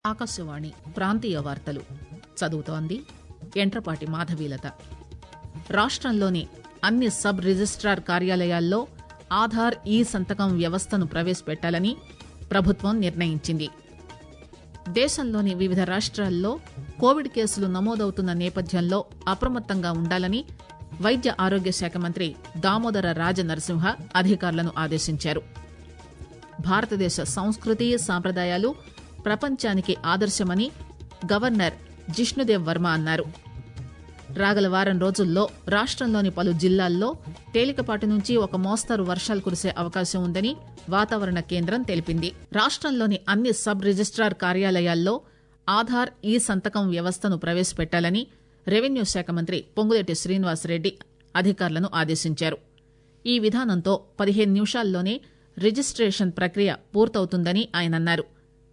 ఆకాశవాణి ప్రాంతీయ వార్తలు చదువుతోంది ఎంట్రపాటి మాధవీలత రాష్టంలోని అన్ని సబ్ రిజిస్టార్ కార్యాలయాల్లో ఆధార్ ఈ సంతకం వ్యవస్థను ప్రవేశపెట్టాలని ప్రభుత్వం నిర్ణయించింది దేశంలోని వివిధ రాష్ట్రాల్లో కోవిడ్ కేసులు నమోదవుతున్న నేపథ్యంలో అప్రమత్తంగా ఉండాలని వైద్య ఆరోగ్య శాఖ మంత్రి దామోదర రాజనరసింహ అధికారులను ఆదేశించారు భారతదేశ సంస్కృతి సాంప్రదాయాలు ప్రపంచానికి ఆదర్శమని గవర్నర్ జిష్ణుదేవ్ వర్మ అన్నారు రాగల వారం రోజుల్లో రాష్టంలోని పలు జిల్లాల్లో తేలికపాటి నుంచి ఒక మోస్తరు వర్షాలు కురిసే అవకాశం ఉందని వాతావరణ కేంద్రం తెలిపింది రాష్టంలోని అన్ని సబ్ రిజిస్టార్ కార్యాలయాల్లో ఆధార్ ఈ సంతకం వ్యవస్థను ప్రవేశపెట్టాలని రెవెన్యూ శాఖ మంత్రి పొంగులేటి శ్రీనివాసరెడ్డి అధికారులను ఆదేశించారు ఈ విధానంతో పదిహేను నిమిషాల్లోనే రిజిస్టేషన్ ప్రక్రియ పూర్తవుతుందని ఆయన అన్నారు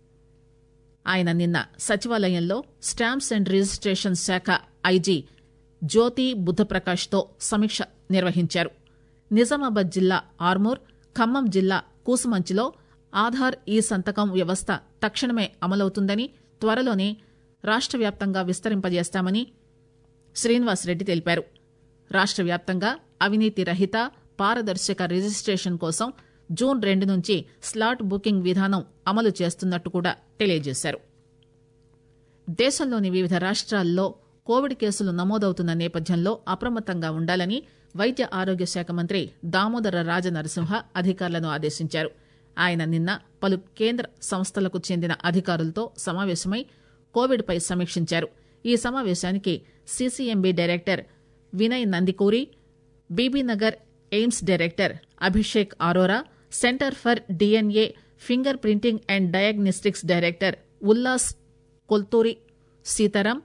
ఆయన నిన్న సచివాలయంలో స్టాంప్స్ అండ్ రిజిస్టేషన్ శాఖ ఐజీ జ్యోతి బుద్దప్రకాష్తో సమీక్ష నిర్వహించారు నిజామాబాద్ జిల్లా ఆర్మూర్ ఖమ్మం జిల్లా కూసుమంచిలో ఆధార్ ఈ సంతకం వ్యవస్థ తక్షణమే అమలవుతుందని త్వరలోనే రాష్ట వ్యాప్తంగా విస్తరింపజేస్తామని శ్రీనివాసరెడ్డి తెలిపారు రాష్ట వ్యాప్తంగా అవినీతి రహిత పారదర్శక రిజిస్టేషన్ కోసం జూన్ రెండు నుంచి స్లాట్ బుకింగ్ విధానం అమలు చేస్తున్నట్టు కూడా తెలియజేశారు దేశంలోని వివిధ రాష్ట్రాల్లో కోవిడ్ కేసులు నమోదవుతున్న నేపథ్యంలో అప్రమత్తంగా ఉండాలని వైద్య ఆరోగ్య శాఖ మంత్రి దామోదర రాజనరసింహ అధికారులను ఆదేశించారు ఆయన నిన్న పలు కేంద్ర సంస్థలకు చెందిన అధికారులతో సమావేశమై కోవిడ్ పై సమీక్షించారు ఈ సమావేశానికి CCMB director Vinay Nandikuri Bibinagar AIIMS director Abhishek Arora centre for DNA fingerprinting and diagnostics director Ullas Kolthur Sitaram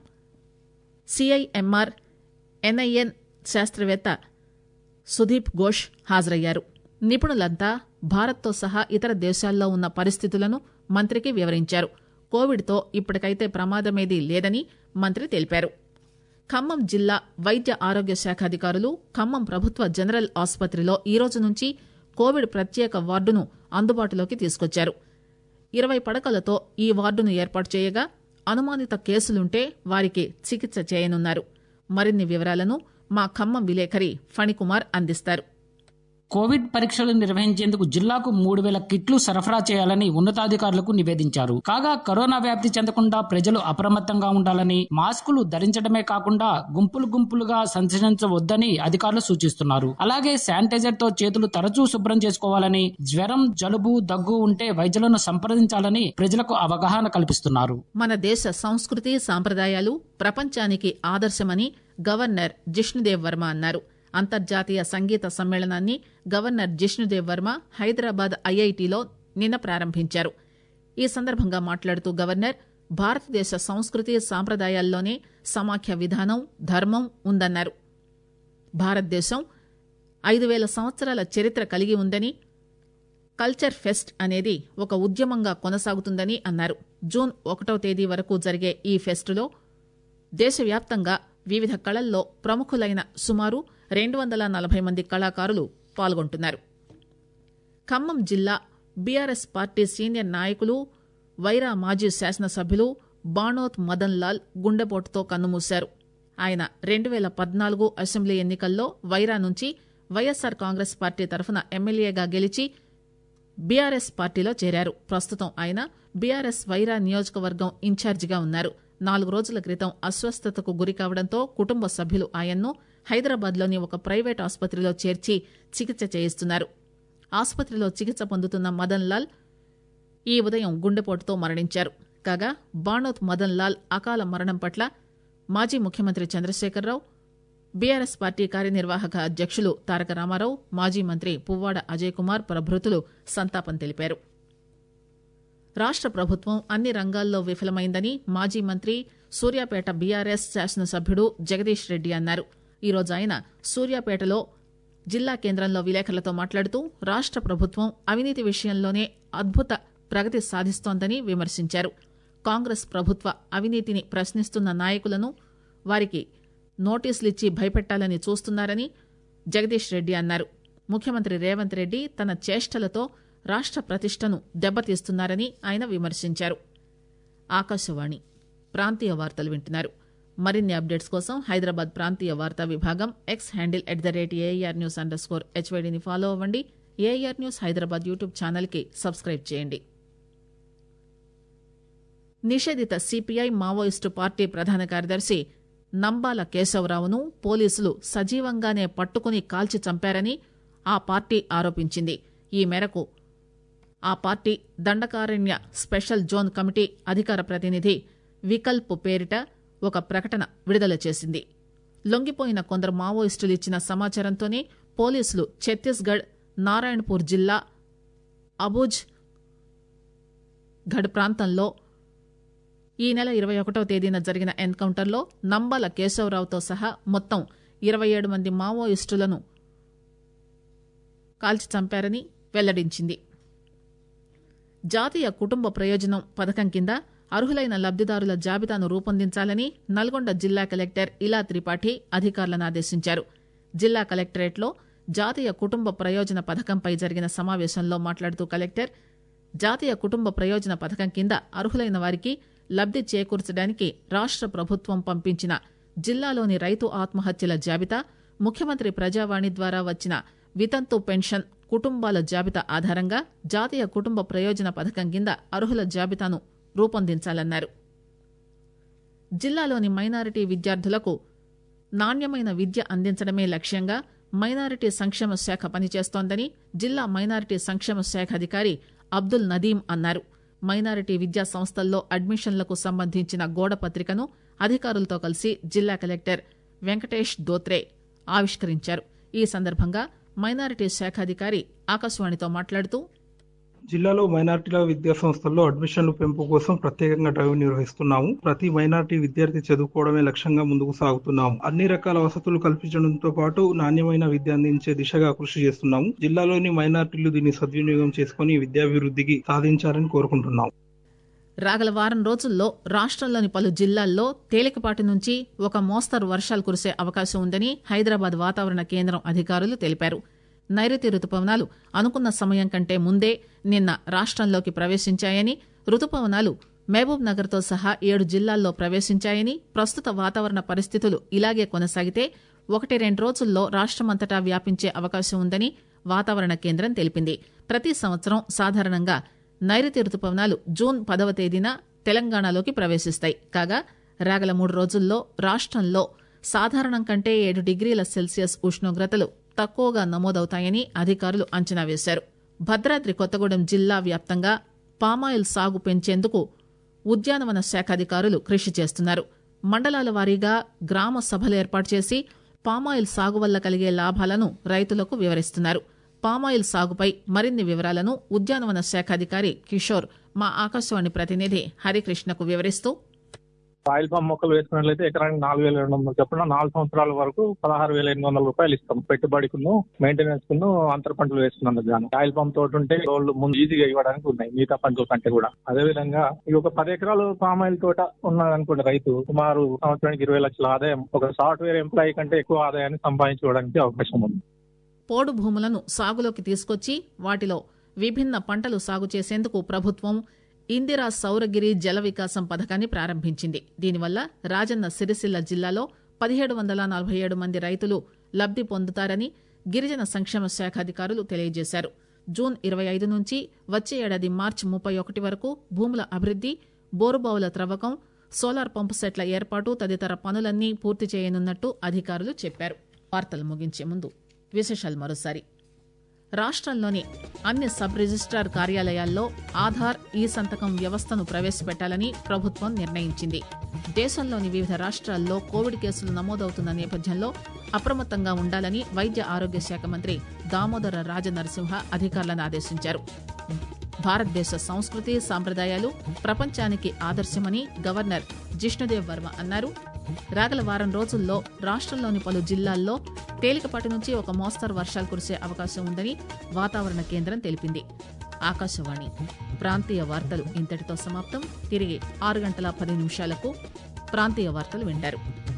CIMR NIN శాస్త్రవేత్త సుదీప్ ఘోష్ హాజరయ్యారు నిపుణులంతా భారత్తో సహా ఇతర దేశాల్లో ఉన్న పరిస్థితులను మంత్రికి వివరించారు కోవిడ్తో ఇప్పటికైతే ప్రమాదమేదీ లేదని మంత్రి తెలిపారు ఖమ్మం జిల్లా వైద్య ఆరోగ్య శాఖ అధికారులు ఖమ్మం ప్రభుత్వ జనరల్ ఆసుపత్రిలో ఈ రోజు నుంచి కోవిడ్ ప్రత్యేక వార్డును అందుబాటులోకి తీసుకొచ్చారు ఇరవై పడకలతో ఈ వార్డును ఏర్పాటు చేయగా అనుమానిత కేసులుంటే వారికి చికిత్స చేయనున్నారు మరిన్ని వివరాలను మా ఖమ్మం విలేకరి ఫణికుమార్ అందిస్తారు కోవిడ్ పరీక్షలు నిర్వహించేందుకు జిల్లాకు మూడు వేల కిట్లు సరఫరా చేయాలని ఉన్నతాధికారులకు నివేదించారు కాగా కరోనా వ్యాప్తి చెందకుండా ప్రజలు అప్రమత్తంగా ఉండాలని మాస్కులు ధరించడమే కాకుండా గుంపులు గుంపులుగా సంచరించవద్దని అధికారులు సూచిస్తున్నారు అలాగే శానిటైజర్ తో చేతులు తరచూ శుభ్రం చేసుకోవాలని జ్వరం జలుబు దగ్గు ఉంటే వైద్యులను సంప్రదించాలని ప్రజలకు అవగాహన కల్పిస్తున్నారు మన దేశ సంస్కృతి సాంప్రదాయాలు ప్రపంచానికి ఆదర్శమని గవర్నర్ జిష్ణుదేవ్ వర్మ అన్నారు అంతర్జాతీయ సంగీత సమ్మేళనాన్ని గవర్నర్ జిష్ణుదేవ్ వర్మ హైదరాబాద్ ఐఐటిలో నిన్న ప్రారంభించారు ఈ సందర్భంగా మాట్లాడుతూ గవర్నర్ భారతదేశ సంస్కృతి సాంప్రదాయాల్లోనే సమాఖ్య విధానం ధర్మం ఉందన్నారు భారతదేశం ఐదు వేల సంవత్సరాల చరిత్ర కలిగి ఉందని కల్చర్ ఫెస్ట్ అనేది ఒక ఉద్యమంగా కొనసాగుతుందని అన్నారు జూన్ ఒకటో తేదీ వరకు జరిగే ఈ ఫెస్టులో దేశవ్యాప్తంగా వివిధ కళల్లో ప్రముఖులైన సుమారు రెండు వందల నలభై మంది కళాకారులు పాల్గొంటున్నారు ఖమ్మం జిల్లా బీఆర్ఎస్ పార్టీ సీనియర్ నాయకులు వైరా మాజీ శాసనసభ్యులు బాణోత్ మదన్ లాల్ గుండెపోటుతో కన్నుమూశారు ఆయన రెండు వేల పద్నాలుగు అసెంబ్లీ ఎన్నికల్లో వైరా నుంచి వైఎస్సార్ కాంగ్రెస్ పార్టీ తరఫున ఎమ్మెల్యేగా గెలిచి బీఆర్ఎస్ పార్టీలో చేరారు ప్రస్తుతం ఆయన బీఆర్ఎస్ వైరా నియోజకవర్గం ఇన్ఛార్జిగా ఉన్నారు నాలుగు రోజుల క్రితం అస్వస్థతకు గురి కావడంతో కుటుంబ సభ్యులు ఆయన్ను హైదరాబాద్లోని ఒక ప్రైవేట్ ఆసుపత్రిలో చేర్చి చికిత్స చేయిస్తున్నారు ఆసుపత్రిలో చికిత్స పొందుతున్న మదన్ లాల్ ఈ ఉదయం గుండెపోటుతో మరణించారు కాగా బాణోత్ మదన్ లాల్ అకాల మరణం పట్ల మాజీ ముఖ్యమంత్రి చంద్రశేఖరరావు బీఆర్ఎస్ పార్టీ కార్యనిర్వాహక అధ్యక్షులు తారక రామారావు మాజీ మంత్రి పువ్వాడ అజయ్ కుమార్ ప్రభృతులు సంతాపం తెలిపారు రాష్ట ప్రభుత్వం అన్ని రంగాల్లో విఫలమైందని మాజీ మంత్రి సూర్యాపేట బీఆర్ఎస్ శాసనసభ్యుడు జగదీష్ రెడ్డి అన్నారు ఈరోజు ఆయన సూర్యాపేటలో జిల్లా కేంద్రంలో విలేకరులతో మాట్లాడుతూ రాష్ట ప్రభుత్వం అవినీతి విషయంలోనే అద్భుత ప్రగతి సాధిస్తోందని విమర్శించారు కాంగ్రెస్ ప్రభుత్వ అవినీతిని ప్రశ్నిస్తున్న నాయకులను వారికి నోటీసులిచ్చి భయపెట్టాలని చూస్తున్నారని జగదీష్ రెడ్డి అన్నారు ముఖ్యమంత్రి రేవంత్ రెడ్డి తన చేష్టలతో రాష్ట ప్రతిష్టను దెబ్బతీస్తున్నారని ఆయన విమర్శించారు ఆకాశవాణి ప్రాంతీయ వార్తలు వింటున్నారు మరిన్ని అప్డేట్స్ కోసం హైదరాబాద్ ప్రాంతీయ వార్తా విభాగం X handle at the rate A R news underscore హెచ్వైడిని ఫాలో అవ్వండి ఏఆర్ న్యూస్ హైదరాబాద్ యూట్యూబ్ ఛానల్కి సబ్స్క్రైబ్ చేయండి నిషేధిత సిపిఐ మావోయిస్టు పార్టీ ప్రధాన కార్యదర్శి నంబాల కేశవరావును పోలీసులు సజీవంగానే పట్టుకుని కాల్చి చంపారని ఆ పార్టీ ఆరోపించింది ఈ మేరకు ఆ party Dandakaranya special zone committee అధికార ప్రతినిధి వికల్ప్ పేరిట ఒక ప్రకటన విడుదల చేసింది లొంగిపోయిన కొందరు మావోయిస్టులు ఇచ్చిన సమాచారంతోనే పోలీసులు ఛత్తీస్గఢ్ నారాయణపూర్ జిల్లా అబూజ్ గఢ్ ప్రాంతంలో ఈ నెల ఇరవై ఒకటో తేదీన జరిగిన ఎన్కౌంటర్లో నంబాల కేశవరావుతో సహా మొత్తం ఇరవై ఏడు మంది మావోయిస్టులను కాల్చి చంపారని వెల్లడించింది జాతీయ కుటుంబ ప్రయోజనం పథకం కింద అర్హులైన లబ్దిదారుల జాబితాను రూపొందించాలని నల్గొండ జిల్లా కలెక్టర్ ఇలా త్రిపాఠి అధికారులను ఆదేశించారు జిల్లా కలెక్టరేట్లో జాతీయ కుటుంబ ప్రయోజన పథకంపై జరిగిన సమావేశంలో మాట్లాడుతూ కలెక్టర్ జాతీయ కుటుంబ ప్రయోజన పథకం కింద అర్హులైన వారికి లబ్ది చేకూర్చడానికి రాష్ట ప్రభుత్వం పంపించిన జిల్లాలోని రైతు ఆత్మహత్యల జాబితా ముఖ్యమంత్రి ప్రజావాణి ద్వారా వచ్చిన వితంతు పెన్షన్ కుటుంబాల జాబితా ఆధారంగా జాతీయ కుటుంబ ప్రయోజన పథకం కింద అర్హుల జాబితాను రూపొందించాలన్నారు జిల్లాలోని మైనారిటీ విద్యార్థులకు నాణ్యమైన విద్య అందించడమే లక్ష్యంగా మైనారిటీ సంక్షేమ శాఖ పనిచేస్తోందని జిల్లా మైనారిటీ సంక్షేమ శాఖ అధికారి అబ్దుల్ నదీం అన్నారు మైనారిటీ విద్యా సంస్థల్లో అడ్మిషన్లకు సంబంధించిన గోడ పత్రికను అధికారులతో కలిసి జిల్లా కలెక్టర్ వెంకటేష్ దోత్రే ఆవిష్కరించారు ఈ సందర్భంగా మైనారిటీ శాఖ అధికారి ఆకాశవాణితో మాట్లాడుతూ జిల్లాలో మైనార్టీల విద్యా సంస్థల్లో అడ్మిషన్లు పెంపు కోసం ప్రత్యేకంగా డ్రైవ్ నిర్వహిస్తున్నాము ప్రతి మైనార్టీ విద్యార్థి చదువుకోవడమే లక్ష్యంగా ముందుకు సాగుతున్నాము అన్ని రకాల వసతులు కల్పించడంతో పాటు నాణ్యమైన విద్య అందించే దిశగా కృషి చేస్తున్నాము జిల్లాలోని మైనార్టీలు దీన్ని సద్వినియోగం చేసుకుని విద్యాభివృద్ధికి సాధించాలని కోరుకుంటున్నాం రాగల వారం రోజుల్లో రాష్టంలోని పలు జిల్లాల్లో తేలికపాటి నుంచి ఒక మోస్తరు వర్షాలు కురిసే అవకాశం ఉందని హైదరాబాద్ వాతావరణ కేంద్రం అధికారులు తెలిపారు నైరుతి రుతుపవనాలు అనుకున్న సమయం కంటే ముందే నిన్న రాష్టంలోకి ప్రవేశించాయని రుతుపవనాలు మహబూబ్ నగర్ తో సహా ఏడు జిల్లాల్లో ప్రవేశించాయని ప్రస్తుత వాతావరణ పరిస్థితులు ఇలాగే కొనసాగితే ఒకటి రెండు రోజుల్లో రాష్టమంతటా వ్యాపించే అవకాశం ఉందని వాతావరణ కేంద్రం తెలిపింది ప్రతి సంవత్సరం సాధారణంగా నైరుతి రుతుపవనాలు జూన్ పదవ తేదీన తెలంగాణలోకి ప్రవేశిస్తాయి కాగా రాగల మూడు రోజుల్లో రాష్టంలో సాధారణం కంటే ఏడు డిగ్రీల సెల్సియస్ ఉష్ణోగ్రతలు తక్కువగా నమోదవుతాయని అధికారులు అంచనా వేశారు భద్రాద్రి కొత్తగూడెం జిల్లా వ్యాప్తంగా పామాయిల్ సాగు పెంచేందుకు ఉద్యానవన శాఖ అధికారులు కృషి చేస్తున్నారు మండలాల వారీగా గ్రామ సభలు ఏర్పాటు చేసి పామాయిల్ సాగు వల్ల కలిగే లాభాలను రైతులకు వివరిస్తున్నారు పామాయిల్ సాగుపై మరిన్ని వివరాలను ఉద్యానవన శాఖ అధికారి కిషోర్ మా ఆకాశవాణి ప్రతినిధి హరికృష్ణకు వివరిస్తూ ఆయిల్ పామ్ మొక్కలు వేసుకున్నట్లయితే ఎకరానికి నాలుగు వేల రెండు వందలు చొప్పున నాలుగు సంవత్సరాల వరకు పదహారు వేల ఎనిమిది వందల రూపాయలు ఇస్తాం పెట్టుబడికును మెయింటెనెన్స్ కును అంతర పంటలు వేసుకున్నందుకు గాను ఆయిల్ పామ్ తోటి ఉంటే రోజులు ముందు ఈజీగా ఇవ్వడానికి ఉన్నాయి మిగతా పంటల కంటే కూడా అదే విధంగా ఈ ఒక పది ఎకరాలు పామ్ ఆయిల్ తోట ఉన్నదనుకోండి రైతు సుమారు సంవత్సరానికి ఇరవై లక్షల ఆదాయం ఒక సాఫ్ట్వేర్ ఎంప్లాయీ కంటే ఎక్కువ ఆదాయాన్ని సంపాదించుకోవడానికి అవకాశం ఉంది పోడు భూములను సాగులోకి తీసుకొచ్చి వాటిలో విభిన్న పంటలు సాగు చేసేందుకు ప్రభుత్వం ఇందిరా సౌరగిరి జల వికాసం పథకాన్ని ప్రారంభించింది దీనివల్ల రాజన్న సిరిసిల్ల జిల్లాలో పదిహేడు వందల నలభై ఏడు మంది రైతులు లబ్ది పొందుతారని గిరిజన సంక్షేమ శాఖ అధికారులు తెలియజేశారు జూన్ ఇరవై ఐదు నుంచి వచ్చే ఏడాది మార్చి ముప్పై ఒకటి వరకు భూముల అభివృద్ది బోరుబావుల త్రవ్వకం సోలార్ పంపు సెట్ల ఏర్పాటు తదితర పనులన్నీ పూర్తి చేయనున్నట్టు అధికారులు చెప్పారు వార్తలు ముగించే ముందు విశేషాలు మరోసారి రాష్ట్రంలోని అన్ని సబ్ రిజిస్ట్రార్ కార్యాలయాల్లో ఆధార్ ఈ సంతకం వ్యవస్థను ప్రవేశపెట్టాలని ప్రభుత్వం నిర్ణయించింది దేశంలోని వివిధ రాష్ట్రాల్లో కోవిడ్ కేసులు నమోదవుతున్న నేపథ్యంలో అప్రమత్తంగా ఉండాలని వైద్య ఆరోగ్య శాఖ మంత్రి దామోదర రాజనరసింహ అధికారులను ఆదేశించారు భారతదేశ సంస్కృతి సాంప్రదాయాలు ప్రపంచానికి ఆదర్శమని గవర్నర్ జిష్ణుదేవ్ వర్మ అన్నారు రాగల వారం రోజుల్లో రాష్ట్రంలోని పలు జిల్లాల్లో తేలికపాటి నుంచి ఒక మోస్తరు వర్షాలు కురిసే అవకాశం ఉందని వాతావరణ కేంద్రం తెలిపింది ఆకాశవాణి ప్రాంతీయ వార్తలు ఇంతటితో సమాప్తం తిరిగి ఆరు గంటల పది నిమిషాలకు ప్రాంతీయ వార్తలు వింటారు